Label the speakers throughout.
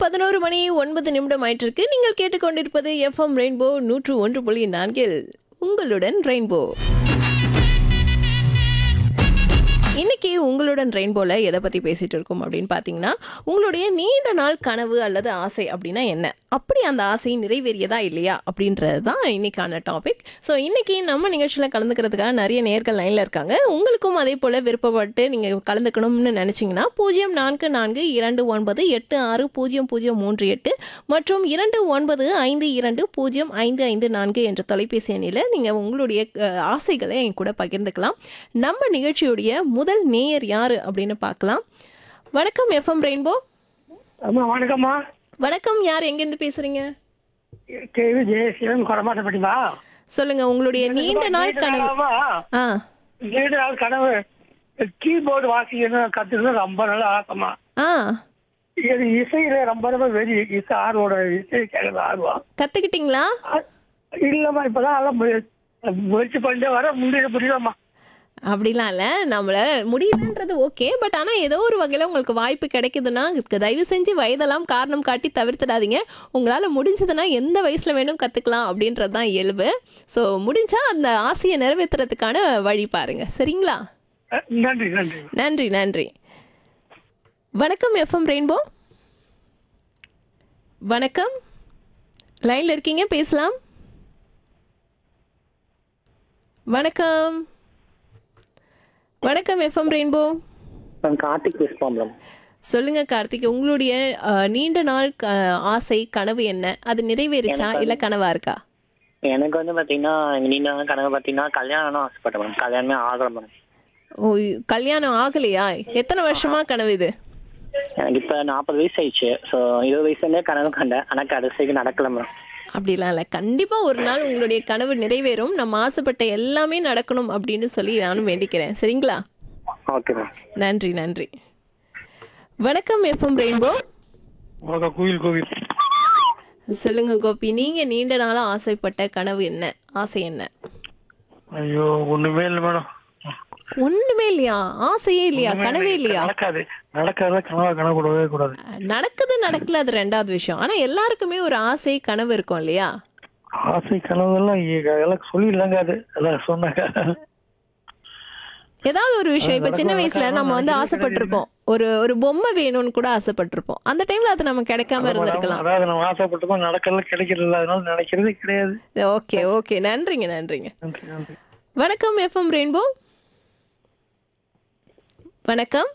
Speaker 1: பதினோரு மணி ஒன்பது நிமிடம் ஆயிட்டிருக்கு நீங்கள் கேட்டுக்கொண்டிருப்பது எஃப்எம் ரெயின்போ நூற்று ஒன்று புள்ளி நான்கில் உங்களுடன் ரெயின்போ இன்னைக்கு உங்களுடன் ரெயின்போல எதை பத்தி பேசிட்டு இருக்கோம் அப்படின்னு பாத்தீங்கன்னா உங்களுடைய நீண்ட நாள் கனவு அல்லது ஆசை அப்படின்னா என்ன அப்படி அந்த ஆசை நிறைவேறியதா இல்லையா அப்படின்றது தான் இன்னைக்கான டாபிக் ஸோ இன்னைக்கு நம்ம நிகழ்ச்சியில் கலந்துக்கிறதுக்காக நிறைய நேர்கள் லைன்ல இருக்காங்க உங்களுக்கும் அதே போல விருப்பப்பட்டு நீங்க கலந்துக்கணும்னு நினைச்சீங்கன்னா பூஜ்ஜியம் நான்கு நான்கு இரண்டு ஒன்பது எட்டு ஆறு பூஜ்ஜியம் பூஜ்ஜியம் மூன்று எட்டு மற்றும் இரண்டு ஒன்பது ஐந்து இரண்டு பூஜ்ஜியம் ஐந்து ஐந்து நான்கு என்ற தொலைபேசி எண்ணில் நீங்கள் உங்களுடைய அஹ், ஆசைகளை என் கூட பகிர்ந்துக்கலாம் நம்ம நிகழ்ச்சியுடைய முதல் நேயர் யாரு அப்படின்னு பார்க்கலாம் வணக்கம் எஃப்எம் ரெயின்போ
Speaker 2: அம்மா வணக்கம்மா
Speaker 1: வணக்கம் யார் எங்கேருந்து பேசுறீங்க
Speaker 2: கேவி ஜெயசீலன் கொடமாட்டப்பட்டிமா
Speaker 1: சொல்லுங்க உங்களுடைய நீண்ட நாள் கனவு ஆ
Speaker 2: நீண்ட நாள் கனவு கீபோர்டு வாசிக்கணும் கத்துக்கணும் ரொம்ப நல்ல ஆசைமா
Speaker 1: ஆ
Speaker 2: இது இசையில ரொம்ப ரொம்ப வெறி இசை ஆர்வோட இசை கேட்கறது ஆர்வம்
Speaker 1: கத்துக்கிட்டீங்களா
Speaker 2: அ- இல்லம்மா இப்பதான் எல்லாம் முய- முயற்சி பண்ணிட்டே வர முடியல புரியலம்மா
Speaker 1: அப்படிலாம் இல்லை நம்மள முடியலன்றது ஓகே பட் ஆனால் ஏதோ ஒரு வகையில் உங்களுக்கு வாய்ப்பு கிடைக்குதுன்னா இதுக்கு தயவு செஞ்சு வயதெல்லாம் காரணம் காட்டி தவிர்த்துடாதீங்க உங்களால் முடிஞ்சதுன்னா எந்த வயசில் வேணும் கற்றுக்கலாம் அப்படின்றது தான் இயல்பு ஸோ முடிஞ்சா அந்த ஆசையை நிறைவேற்றுறதுக்கான வழி பாருங்க சரிங்களா
Speaker 2: அ, நன்றி நன்றி
Speaker 1: நன்றி நன்றி வணக்கம் எஃப்எம் ரெயின்போ வணக்கம் லைனில் இருக்கீங்க பேசலாம் வணக்கம் வணக்கம் எஃப்எம் ரெயின்போ
Speaker 3: நான் கார்த்திக் பேசுகிறோம் மேடம்
Speaker 1: சொல்லுங்க கார்த்திக் உங்களுடைய அஹ், நீண்ட நாள் க- ஆசை கனவு என்ன அது நிறைவேறுச்சா இல்ல கனவா இருக்கா
Speaker 3: எனக்கு வந்து பார்த்தீங்கன்னா நீண்ட நாள் கனவு பார்த்தீங்கன்னா கல்யாணம் ஆசைப்பட்டேன் மேடம் கல்யாணமே ஆகல மேடம்
Speaker 1: ஓ கல்யாணம் ஆகலையா எத்தனை வருஷமா கனவு இது
Speaker 3: எனக்கு இப்போ நாற்பது வயசு ஆயிடுச்சு ஸோ இருபது வயசுலேருந்தே கனவு கண்டேன் ஆனால் கடைசிக்கு நடக்கல மேடம்
Speaker 1: அப்படிலாம் இல்லை கண்டிப்பா ஒரு நாள் உங்களுடைய கனவு நிறைவேறும் நம்ம ஆசைப்பட்ட எல்லாமே நடக்கணும் அப்படின்னு சொல்லி நானும் வேண்டிக்கிறேன் சரிங்களா
Speaker 3: ஓகே மேம்
Speaker 1: நன்றி நன்றி வணக்கம் எஃப்எம் ரெயின்போ
Speaker 2: வணக்கம் கோவில் கோவில்
Speaker 1: சொல்லுங்க கோபி நீங்க நீண்ட நாளா ஆசைப்பட்ட கனவு என்ன ஆசை என்ன
Speaker 2: ஐயோ ஒண்ணுமே இல்லை மேடம்
Speaker 1: ஒண்ணுமே இல்லையா ஆசையே இல்லையா கனவே இல்லையா
Speaker 2: நடக்காது நடக்காத கனவா கனவு கூடவே கூடாது
Speaker 1: நடக்குது நடக்கல அது ரெண்டாவது விஷயம் ஆனா எல்லாருக்குமே ஒரு ஆசை கனவு இருக்கும் இல்லையா
Speaker 2: ஆசை கனவுகள்லாம் இ- எல்லாம் சொல்லிடலாங்க அது எல்லாம் சொன்னாங்க
Speaker 1: ஏதாவது ஒரு விஷயம் இப்ப சின்ன
Speaker 2: நடக்கும்,
Speaker 1: வயசுல
Speaker 2: நடக்காம
Speaker 1: நம்ம வந்து
Speaker 2: நடக்கவே
Speaker 1: ஆசைப்பட்டிருப்போம் ஒரு ஒரு பொம்மை வேணும்னு கூட ஆசைப்பட்டிருப்போம் அந்த டைம்ல அது நமக்கு கிடைக்காம இருந்திருக்கலாம்
Speaker 2: அதாவது நம்ம ஆசைப்பட்டோம் நடக்கல கிடைக்கிறது அதனால நினைக்கிறதே கிடையாது
Speaker 1: ஓகே ஓகே நன்றிங்க நன்றிங்க
Speaker 2: நன்றி நன்றி
Speaker 1: வணக்கம் எஃப்எம் ரெயின்போ வணக்கம்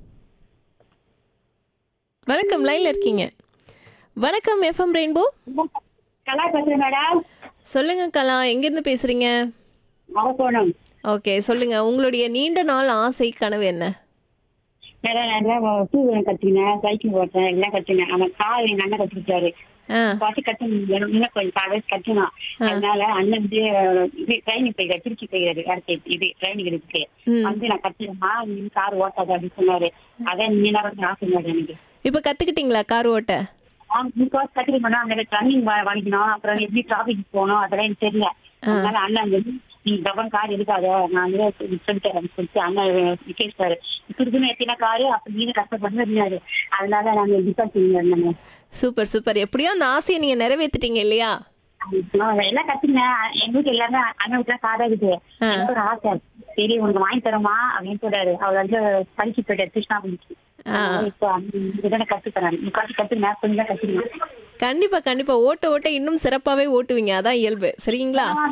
Speaker 1: வணக்கம் லைன்ல இருக்கீங்க வணக்கம் எஃப்எம் ரெயின்போ
Speaker 4: கலா பேசுறேன் மேடம்
Speaker 1: சொல்லுங்க கலா எங்கிருந்து பேசுறீங்க
Speaker 4: அவசோனம்
Speaker 1: ஓகே சொல்லுங்க உங்களுடைய நீண்ட நாள் ஆசை கனவு என்ன
Speaker 4: மேடம் நான் டூ வீலர் கத்துக்கினேன் சைக்கிள் ஓட்டேன் எல்லாம் கத்துனேன் அவன் கார் எங்க அண்ணன் கத்துக்கிட்டாரு
Speaker 1: ஆ
Speaker 4: பாட்டு கட்டணும் இன்னும் கொஞ்சம் கால் வயசு கட்டணும் அதனால அண்ணன் வந்து இது ட்ரைனிங் போய்க்காரு திருச்சி போய்க்காரு வேற இது ட்ரைனிங் இருக்கு
Speaker 1: ம்.
Speaker 4: வந்து நான் கத்துக்கமா நீ கார் ஓட்டாத அப்படின்னு சொன்னாரு அதான் நீ நேரம் ஆசை மேடம் எனக்கு
Speaker 1: இப்போ கத்துக்கிட்டீங்களா கார் ஓட்ட
Speaker 4: முக்காசு கத்துக்கணும் அங்க ரன்னிங் வாங்கிக்கணும் அப்புறம் எப்படி டிராபிக் போகணும் அதெல்லாம் எனக்கு தெரியல அதனால அண்ணன் வந்து நீ கவனம் கார் எடுக்காத நான் வந்து சொல்லித்தரேன் சொல்லிட்டு அண்ணன் விக்கேட்டாரு திருப்பி எத்தனை காரு அப்ப நீங்க கஷ்டப்பட்டு இருந்தாரு அதனால நாங்க டிசைட் பண்ணிருந்தோம்
Speaker 1: சூப்பர் சூப்பர் எப்படியோ அந்த ஆசையை நீங்க நிறைவேத்திட்டீங்க இல்லையா
Speaker 4: நான் எல்லாம் கத்துனேன் எங்க வீட்டு எல்லாமே அண்ணன் வீட்டுல காரா இருக்குது
Speaker 1: ஆ.
Speaker 4: எனக்கு ஒரு ஆசை சரி உனக்கு வாங்கி தரோமா அப்படின்னு சொல்றாரு அவர் வந்து படிச்சு போயிட்டாரு கிருஷ்ணா படிச்சு
Speaker 1: ஆ.
Speaker 4: இப்போ இதுதானே கத்துக்கிறேன் முக்காசு கத்துக்கினேன் கொஞ்சம் கத்துக்கிறேன்
Speaker 1: கண்டிப்பா கண்டிப்பா ஓட்ட ஓட்ட இன்னும் சிறப்பாவே ஓட்டுவீங்க அதான் இயல்பு சரிங்களா